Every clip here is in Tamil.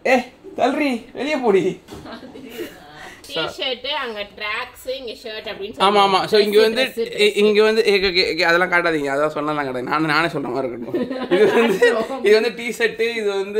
ஏ தல்றி வெளியே போடி டி-ஷர்ட் அங்க ட்ராக்ஸ் இங்க ஷர்ட் அப்படின்னு ஆமா ஆமா ஸோ இங்க வந்து Dress, dress. இ- இங்க வந்து ஏ, கே, கே, அதெல்லாம் காட்டாதீங்க அதான் சொன்னலாம் காட்டாதீங்க நான் நானே சொல்ற மாதிரி இருக்கட்டும் இது வந்து இது வந்து டி ஷர்ட்டு இது வந்து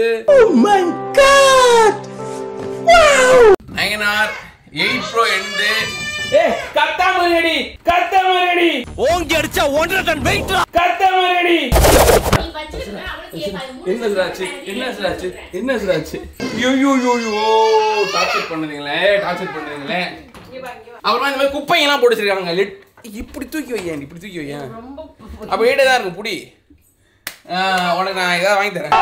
நயனார் எயிட் ப்ரோ எண்டு ஏ கத்தா மரியடி கத்தா மரியடி ஓங்கி அடிச்சா ஒன்றரை டன் வெயிட் கத்தா மரியடி நீ வச்சிருக்க அவனுக்கு கேட்காது என்ன சிராச்சு என்ன சிராச்சு என்ன சிராச்சு யோ யோ யோ யோ டார்ச்சர் பண்ணுறீங்களே டார்ச்சர் பண்ணுறீங்களே அப்புறமா இந்த மாதிரி குப்பையெல்லாம் போட்டு வச்சிருக்காங்க லிட் இப்படி தூக்கி வையேன் இப்படி தூக்கி வையேன் ரொம்ப அப்போ ஏடே தான் இருக்கும் புடி ஆ, உனக்கு நான் ஏதாவது வாங்கி தரேன்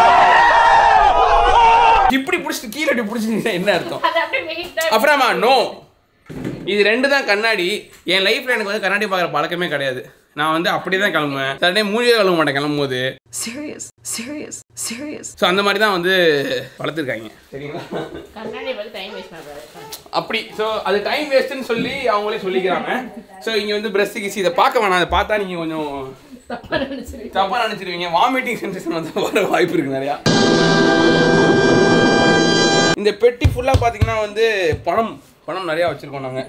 இப்படி பிடிச்சிட்டு கீழே இப்படி பிடிச்சிருந்தீங்கன்னா என்ன அர்த்தம் அது அப்படியே வெயிட் அப்புறமா நோ இது ரெண்டு தான் கண்ணாடி என் லைஃப்ல எனக்கு வந்து கண்ணாடி பார்க்குற பழக்கமே கிடையாது நான் வந்து அப்படியே தான் கிளம்புவேன் சில டைம் மூஞ்சியே கழுவ மாட்டேன் கிளம்பும் போது Serious, serious, serious. ஸோ அந்த மாதிரி தான் வந்து வளர்த்துருக்காங்க சரிங்களா கண்ணாடி பார்த்து டைம் வேஸ்ட் பண்ணாத அப்படி ஸோ அது டைம் வேஸ்ட்டுன்னு சொல்லி அவங்களே சொல்லிக்கிறாங்க ஸோ இங்கே வந்து பிரஷ் கிசி இதை பார்க்க வேணாம் அதை பார்த்தா நீங்கள் கொஞ்சம் தப்பா நினைச்சிருக்கேன் தப்பாக நினச்சிருவீங்க வாமிட்டிங் சென்சேஷன் வந்து வர வாய்ப்பு இருக்கு நிறையா இந்த பெட்டி ஃபுல்லாக பார்த்தீங்கன்னா வந்து பணம் பணம் நிறையா வச்சுருக்கோம் நாங்கள்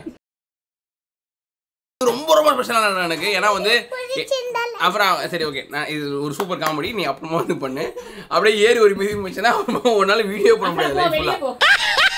ரொம்ப ரொம்ப ஸ்பெஷலான எனக்கு ஏன்னா வந்து அப்புறம் சரி ஓகே நான் இது ஒரு சூப்பர் காமெடி நீ அப்புறமா வந்து பண்ணு அப்படியே ஏறி ஒரு மிதி வச்சுன்னா அப்புறமா ஒரு நாள் வீடியோ பண்ண முடியாது லைஃப் வெளியே ஃபுல்லாக போ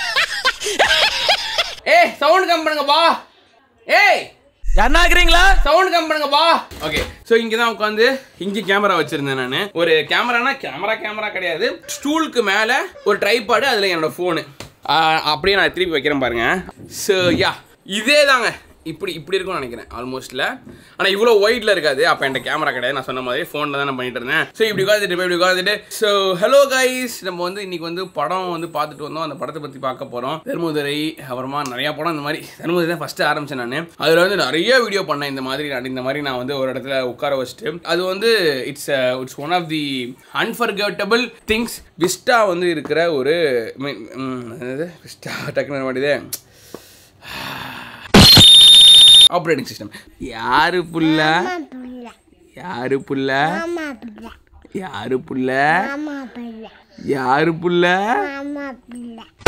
ஏய் சவுண்ட் கம் பண்ணுங்கப்பா ஏய் யாருனாக்குறீங்களா சவுண்ட் கம் பண்ணுங்கப்பா ஓகே ஸோ இங்கே தான் உட்காந்து இங்கே கேமரா வச்சிருந்தேன் நான் ஒரு கேமரானா கேமரா கேமரா கிடையாது ஸ்டூலுக்கு மேலே ஒரு ட்ரைபாடு அதில் என்னோட ஃபோனு அப்படியே நான் திருப்பி வைக்கிறேன் பாருங்க ஸோ யா இதே தாங்க இப்படி இப்படி இருக்கும்னு நினைக்கிறேன் ஆல்மோஸ்ட்ல ஆனால் இவ்வளோ ஒயிட்ல இருக்காது அப்போ என்கிட்ட கேமரா கிடையாது நான் சொன்ன மாதிரி ஃபோனில் தான் நான் பண்ணிட்டு இருந்தேன் ஸோ இப்படி உட்காந்துட்டு இப்படி உட்காந்துட்டு ஸோ ஹலோ கைஸ் நம்ம வந்து இன்னைக்கு வந்து படம் வந்து பார்த்துட்டு வந்தோம் அந்த படத்தை பற்றி பார்க்க போகிறோம் தர்மதுரை அப்புறமா நிறைய படம் இந்த மாதிரி தர்மதுரை தான் ஃபஸ்ட்டு ஆரம்பிச்சேன் நான் அதில் வந்து நிறைய வீடியோ பண்ணேன் இந்த மாதிரி நான் இந்த மாதிரி நான் வந்து ஒரு இடத்துல உட்கார வச்சுட்டு அது வந்து it's it's one of the unforgettable things விஸ்டா வந்து இருக்கிற ஒரு மீன் விஸ்டா டக்குனு மாட்டேதே ஆப்ரேட்டிங் சிஸ்டம் யாரு புள்ள யாரு புள்ள யாரு புள்ள யாரு புள்ள